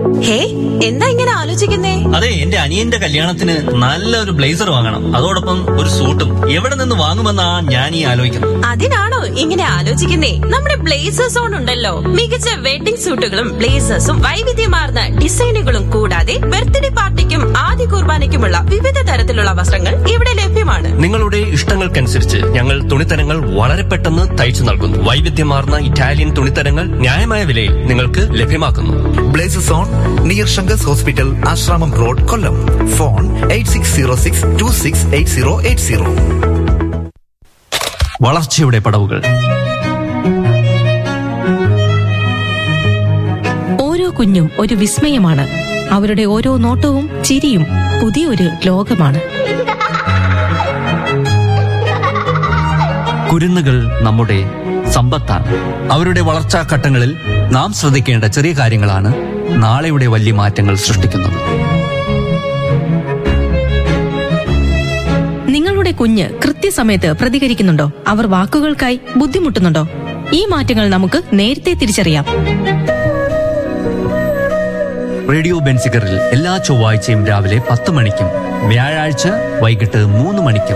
ഹേ എന്താ ഇങ്ങനെ ആലോചിക്കുന്നേ അതെ എന്റെ അനിയന്റെ കല്യാണത്തിന് നല്ലൊരു ബ്ലേസർ വാങ്ങണം അതോടൊപ്പം ഒരു സൂട്ടും എവിടെ നിന്ന് വാങ്ങുമെന്നാ ഞാൻ ഈ ആലോചിക്കുന്നത് അതിനാണോ ഇങ്ങനെ ആലോചിക്കുന്നേ നമ്മുടെ ബ്ലേസേഴ്സ് ഓൺ ഉണ്ടല്ലോ മികച്ച വെഡിംഗ് സൂട്ടുകളും ബ്ലേസേഴ്സും വൈവിധ്യമാർന്ന ഡിസൈനുകളും കൂടാതെ ബർത്ത്ഡേ പാർട്ടിക്കും ആദ്യ കുർബാനയ്ക്കുമുള്ള വിവിധ തരത്തിലുള്ള വസ്ത്രങ്ങൾ ഇവിടെ ലഭ്യമാണ് നിങ്ങളുടെ ഇഷ്ടങ്ങൾക്കനുസരിച്ച് ഞങ്ങൾ തുണിത്തരങ്ങൾ വളരെ പെട്ടെന്ന് തയ്ച്ചു നൽകുന്നു വൈവിധ്യമാർന്ന ഇറ്റാലിയൻ തുണിത്തരങ്ങൾ ന്യായമായ വിലയിൽ നിങ്ങൾക്ക് ലഭ്യമാക്കുന്നു blazes on near Sankar's hospital Asramam road Kollam phone eight six zero six two six eight zero eight zero വളർച്ചയുടെ പടവുകൾ ഓരോ കുഞ്ഞും ഒരു വിസ്മയമാണ് അവരുടെ ഓരോ നോട്ടവും ചിരിയും പുതിയൊരു ലോകമാണ് കുരുന്നുകൾ നമ്മുടെ സമ്പത്താണ് അവരുടെ വളർച്ചാ ഘട്ടങ്ങളിൽ നാം ശ്രദ്ധിക്കേണ്ട ചെറിയ കാര്യങ്ങളാണ് നാളെയുടെ വലിയ മാറ്റങ്ങൾ സൃഷ്ടിക്കുന്നത് നിങ്ങളുടെ കുഞ്ഞ് കൃത്യസമയത്ത് പ്രതികരിക്കുന്നുണ്ടോ അവർ വാക്കുകൾക്കായി ബുദ്ധിമുട്ടുന്നുണ്ടോ ഈ മാറ്റങ്ങൾ നമുക്ക് നേരത്തെ തിരിച്ചറിയാം റേഡിയോ ബെൻസിഗറിൽ എല്ലാ ചൊവ്വാഴ്ചയും രാവിലെ പത്ത് മണിക്കും വ്യാഴാഴ്ച വൈകിട്ട് മൂന്ന് മണിക്കും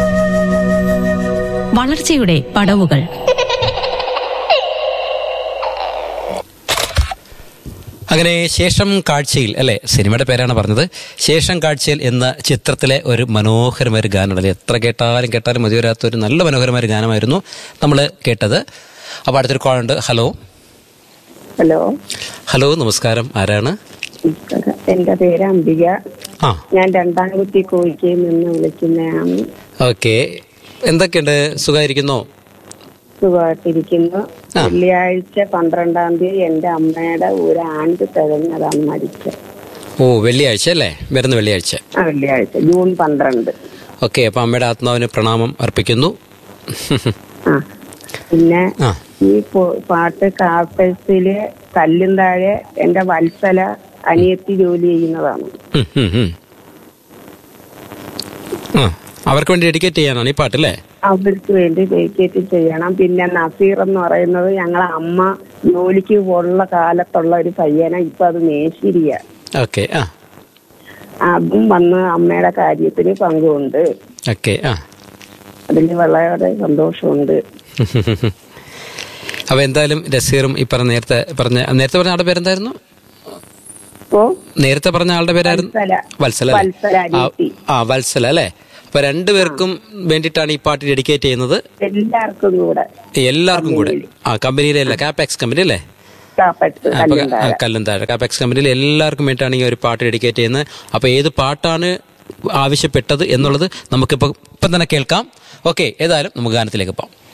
വളർച്ചയുടെ പടവുകൾ അങ്ങനെ ശേഷം കാഴ്ചയിൽ അല്ലെ സിനിമയുടെ പേരാണ് പറഞ്ഞത് ശേഷം കാഴ്ചയിൽ എന്ന ചിത്രത്തിലെ ഒരു മനോഹരമായ ഒരു ഗാനമുണ്ടല്ലേ എത്ര കേട്ടാലും കേട്ടാലും മതി വരാത്ത ഒരു നല്ല മനോഹരമായ ഒരു ഗാനമായിരുന്നു നമ്മൾ കേട്ടത് അപ്പോൾ അടുത്തൊരു കോൾ ഉണ്ട് ഹലോ ഹലോ ഹലോ നമസ്കാരം ആരാണ് എന്റെ പേര് അംബിക ആ ഞാൻ രണ്ടാം കുട്ടി കോഴിക്കയിൽ നിന്ന് വിളിക്കുന്നതാണ് ഓക്കെ എന്തൊക്കെയുണ്ട് സുഖമായിരിക്കുന്നോ സുഖമായിട്ടിരിക്കുന്നു ആ. വെള്ളിയാഴ്ച പന്ത്രണ്ടാം തീയതി എന്റെ അമ്മയുടെ ഒരു ആണ്ട് തികഞ്ഞതാണ് മരിച്ചത് ഓ വെള്ളിയാഴ്ച അല്ലേ വരുന്ന വെള്ളിയാഴ്ച ആ വെള്ളിയാഴ്ച ജൂൺ പന്ത്രണ്ട് ഓക്കെ അപ്പം അമ്മയുടെ ആത്മാവിന് പ്രണാമം അർപ്പിക്കുന്നു ആ പിന്നെ ആ ഈ പോ- പാട്ട് കാർപ്പസില് കല്ലും താഴെ എന്റെ വത്സല അനിയത്തി ജോലി ചെയ്യുന്നതാണ് ഉം, ഉം, ഉം. ആ അവർക്ക് വേണ്ടി ഡെഡിക്കേറ്റ് ചെയ്യാനാണ് ഈ പാട്ടല്ലേ അവർക്ക് വേണ്ടി ഡെഡിക്കേറ്റ് ചെയ്യണം പിന്നെ നസീർ എന്ന് പറയുന്നത് ഞങ്ങളെ അമ്മ ജോലിക്ക് ഉള്ള കാലത്തുള്ള ഒരു പയ്യന ഇപ്പൊ അത് മേശിരിയ ഓക്കെ ആ അതും വന്ന് അമ്മയുടെ കാര്യത്തിന് പങ്കുണ്ട് ഓക്കെ ആ അതിൽ വളരെ സന്തോഷമുണ്ട് അപ്പൊ എന്തായാലും രസീറും ഈ പറഞ്ഞ നേരത്തെ പറഞ്ഞ നേരത്തെ പറഞ്ഞ ആളുടെ പേരെന്തായിരുന്നു ഓ നേരത്തെ പറഞ്ഞ ആളുടെ പേരായിരുന്നു വത്സല. വത്സല അല്ലേ? വത്സല അനിയത്തി. ആ, ആ വത്സല അല്ലേ അപ്പൊ രണ്ടുപേർക്കും വേണ്ടിയിട്ടാണ് ഈ പാട്ട് ഡെഡിക്കേറ്റ് ചെയ്യുന്നത് എല്ലാവർക്കും കൂടെ എല്ലാവർക്കും കൂടെ ആ കമ്പനിയിലെ അല്ല കാപ്പാക്സ് കമ്പനി അല്ലേ കാപ്പറ്റ് ആ, അപ്പൊ കല്ലും ആ, കല്ലും താഴെ കാപ്പാക്സ് കമ്പനിയിൽ എല്ലാവർക്കും വേണ്ടിയിട്ടാണ് ഈ ഒരു പാട്ട് ഡെഡിക്കേറ്റ് ചെയ്യുന്നത് അപ്പൊ ഏത് പാട്ടാണ് ആവശ്യപ്പെട്ടത് എന്നുള്ളത് നമുക്കിപ്പോ ഇപ്പം തന്നെ കേൾക്കാം ഓക്കെ ഏതായാലും നമുക്ക് ഗാനത്തിലേക്ക് പോകാം